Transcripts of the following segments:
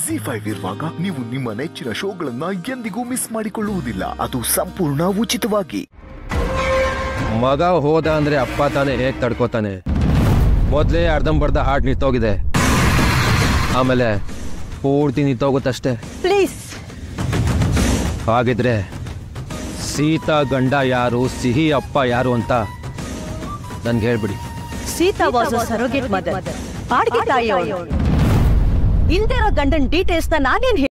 G five ಇರುವಾಗ ನೀವು ನಿಮ್ಮ ನೆಚ್ಚಿನ ಶೋಗಳನ್ನ ಎಂದಿಗೂ ಮಿಸ್ ಮಾಡಿಕೊಳ್ಳುವುದಿಲ್ಲ ಅದು ಸಂಪೂರ್ಣ ಉಚಿತವಾಗಿ ಮಗ ಹೋದ ಅಂದ್ರೆ ಅಪ್ಪ ತಾನೇ ಹೇಗ್ ತಡ್ಕೋತಾನೆ ಮೊದಲೇ ಅರ್ಧಂಬರ್ಧ ಹಾರ್ಟ್ ನಿಂತೋಗಿದೆ ಆಮೇಲೆ ಪೂರ್ತಿ ನಿಂತೋಗುತ್ತಷ್ಟೇ ಪ್ಲೀಸ್ ಹಾಗಿದ್ರೆ ಸೀತಾ ಗಂಡ ಯಾರು ಸಿಹಿ ಅಪ್ಪ ಯಾರು ಅಂತ ನನ್ಗೆ ಹೇಳ್ಬಿಡಿ ಸೀತಾ ವಾಸ್ ಸರೋಗೇಟ್ ಮದರ್ ಬಾಡಿಗೆ ತಾಯಿ ಅವಳು ಇಲ್ದಿರೋ ಗಂಡನ್ ಡೀಟೇಲ್ಸ್ ನ ನಾನೇನ್ ಹೇಳಿ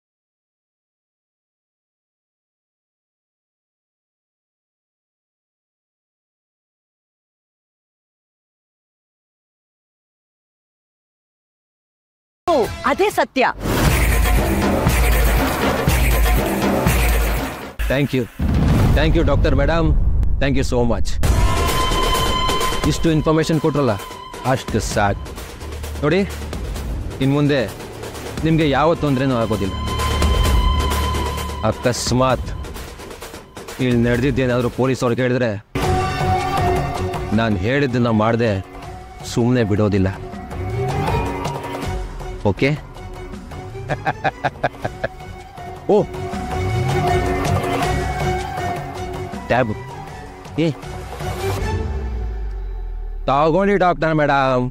ಅದೇ ಸತ್ಯ thank you thank you doctor madam thank you so much ಇಷ್ಟು ಇನ್ಫಾರ್ಮೇಶನ್ ಕೊಟ್ರಲ್ಲ ಅಷ್ಟು ಸಾಕು ನೋಡಿ ಇನ್ನು ಮುಂದೆ ನಿಮಗೆ ಯಾವ ತೊಂದರೆನೂ ಆಗೋದಿಲ್ಲ ಅಕಸ್ಮಾತ್ ಇಲ್ಲಿ ನಡೆದಿದ್ದೇನಾದರೂ ಪೊಲೀಸ್ ಅವ್ರಿಗೆ ಹೇಳಿದ್ರೆ ನಾನು ಹೇಳಿದ್ದನ್ನು ಮಾಡದೆ ಸುಮ್ಮನೆ ಬಿಡೋದಿಲ್ಲ ಓಕೆ ಓ ಟ್ಯಾಬ್ ಏ ತಗೊಂಡಿ ಡಾಕ್ಟರ್ ಮೇಡಮ್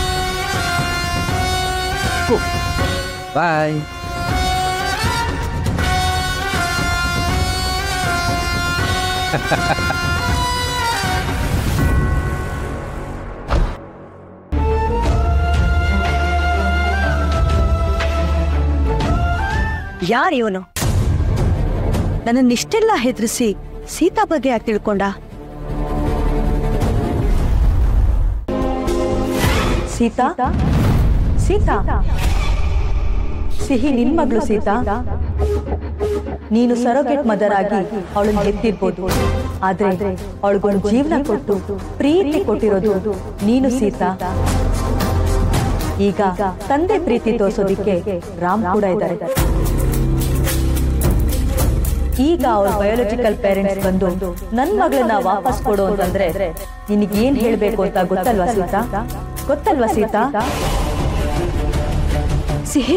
ಬಾಯ್ ಯಾರು ಇವನು ನನ್ನ ಇಷ್ಟೆಲ್ಲ ಹೆದರಿಸಿ ಸೀತಾ ಬಗ್ಗೆ ಯಾಕೆ ತಿಳ್ಕೊಂಡ ಸೀತಾ ಸೀತಾ ಸಿಹಿ ನಿನ್ ಮಗಳು ಸೀತಾ ನೀನು ಸರೋಗೇಟ್ ಮದರ್ ಆಗಿ ಅವಳನ್ನ ಹೆತ್ತಿರ್ಬೋದು ಆದ್ರೆ ಅವಳಿಗೊಂದು ಜೀವನ ಕೊಟ್ಟು ಪ್ರೀತಿ ಕೊಟ್ಟಿರೋದು ನೀನು ಸೀತಾ ಈಗ ತಂದೆ ಪ್ರೀತಿ ತೋರ್ಸೋದಿಕ್ಕೆ ರಾಮ್ ಕೂಡ ಇದ್ದಾರೆ ಈಗ ಅವ್ರ ಬಯೋಲಜಿಕಲ್ ಪೇರೆಂಟ್ಸ್ ಬಂದು ನನ್ ಮಗಳನ್ನ ವಾಪಸ್ ಕೊಡು ಅಂತಂದ್ರೆ ನಿನಗೆ ಏನ್ ಹೇಳ್ಬೇಕು ಅಂತ ಗೊತ್ತಲ್ವಾ ಸೀತಾ ಗೊತ್ತಲ್ವಾ ಸೀತಾ ಸಿಹಿ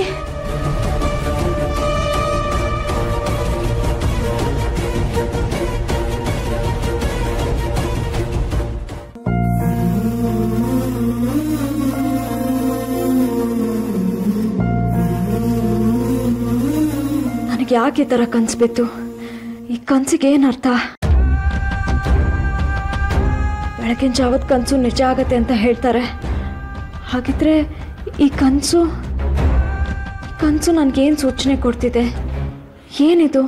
ನನಗೆ ಯಾಕೆ ಈ ಥರ ಕನ್ಸು ಬಿತ್ತು ಈ ಕನ್ಸಿಗೆ ಏನು ಅರ್ಥ ಬೆಳಗಿನ ಜಾವದ ಕನಸು ನಿಜ ಆಗತ್ತೆ ಅಂತ ಹೇಳ್ತಾರೆ ಹಾಗಿದ್ರೆ ಈ ಕನಸು ಕನಸು ನನಗೇನು ಸೂಚನೆ ಕೊಡ್ತಿದೆ ಏನಿದು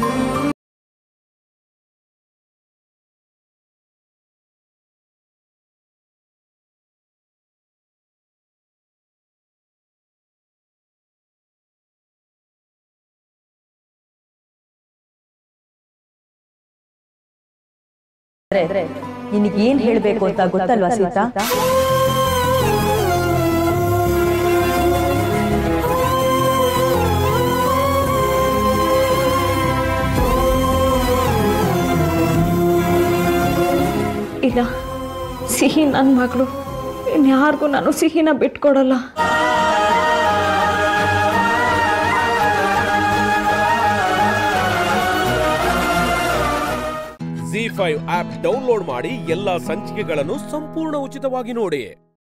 ನಿನಗೆ ಏನ್ ಹೇಳ್ಬೇಕು ಅಂತ ಗೊತ್ತಲ್ವಾ ಸೀತಾ ಇಲ್ಲ ಸಿಹಿ ನನ್ನ ಮಗಳು ಇನ್ಯಾರಿಗೂ ನಾನು ಸಿಹಿನ ಬಿಟ್ಕೊಡಲ್ಲ ಜಿ ಫೈವ್ ಆಪ್ ಡೌನ್ಲೋಡ್ ಮಾಡಿ ಎಲ್ಲಾ ಸಂಚಿಕೆಗಳನ್ನು ಸಂಪೂರ್ಣ ಉಚಿತವಾಗಿ ನೋಡಿ